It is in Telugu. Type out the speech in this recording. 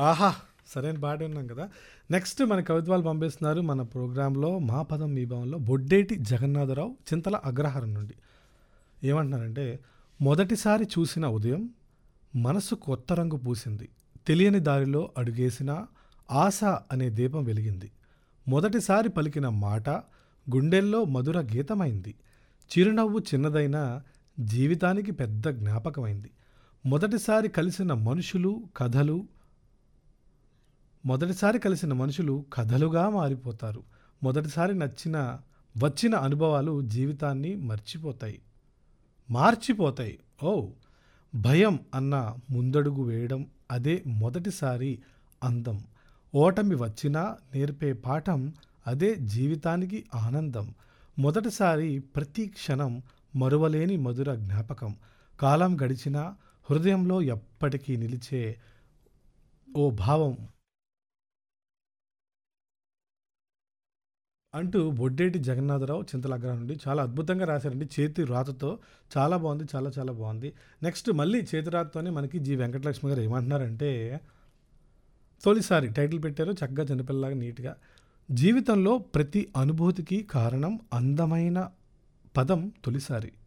ఆహా! సరైన పాట విన్నాం కదా! నెక్స్ట్ మన కవిత్వాలు పంపిస్తున్నారు మన ప్రోగ్రామ్‌లో 'మా పదం మీ భావంలో' బొడ్డేటి జగన్నాథరావు చింతల అగ్రహారం నుండి. ఏమంటున్నారంటే, మొదటిసారి చూసిన ఉదయం మనసు కొత్త రంగు పూసింది. తెలియని దారిలో అడుగేసినా ఆశ అనే దీపం వెలిగింది. మొదటిసారి పలికిన మాట గుండెల్లో మధుర గీతమైంది. చిరునవ్వు చిన్నదైనా జీవితానికి పెద్ద జ్ఞాపకమైంది. మొదటిసారి కలిసిన మనుషులు కథలు మొదటిసారి కలిసిన మనుషులు కథలుగా మారిపోతారు. మొదటిసారి నచ్చిన వచ్చిన అనుభవాలు జీవితాన్ని మర్చిపోతాయి. మార్చిపోతాయి. ఓహ్! భయం అన్న ముందడుగు వేయడం అదే మొదటిసారి అందం. ఓటమి వచ్చినా నేర్పే పాఠం అదే జీవితానికి ఆనందం. మొదటిసారి ప్రతి క్షణం మరువలేని మధుర జ్ఞాపకం. కాలం గడిచినా హృదయంలో ఎప్పటికీ నిలిచే ఓ భావం. అంటూ బొడ్డేటి జగన్నాథరావు చింతల అగ్రహారం నుండి చాలా అద్భుతంగా రాశారండి. చేతి రాతతో చాలా బావుంది. చాలా చాలా బావుంది. నెక్స్ట్ మళ్ళీ చేతి రాతతోనే మనకి జి. వెంకటలక్ష్మి గారు ఏమంటున్నారంటే, తొలిసారి టైటిల్ పెట్టారు చక్కగా చిన్నపిల్లలాగా నీట్‌గా. జీవితంలో ప్రతి అనుభూతికి కారణం అందమైన పదం తొలిసారి.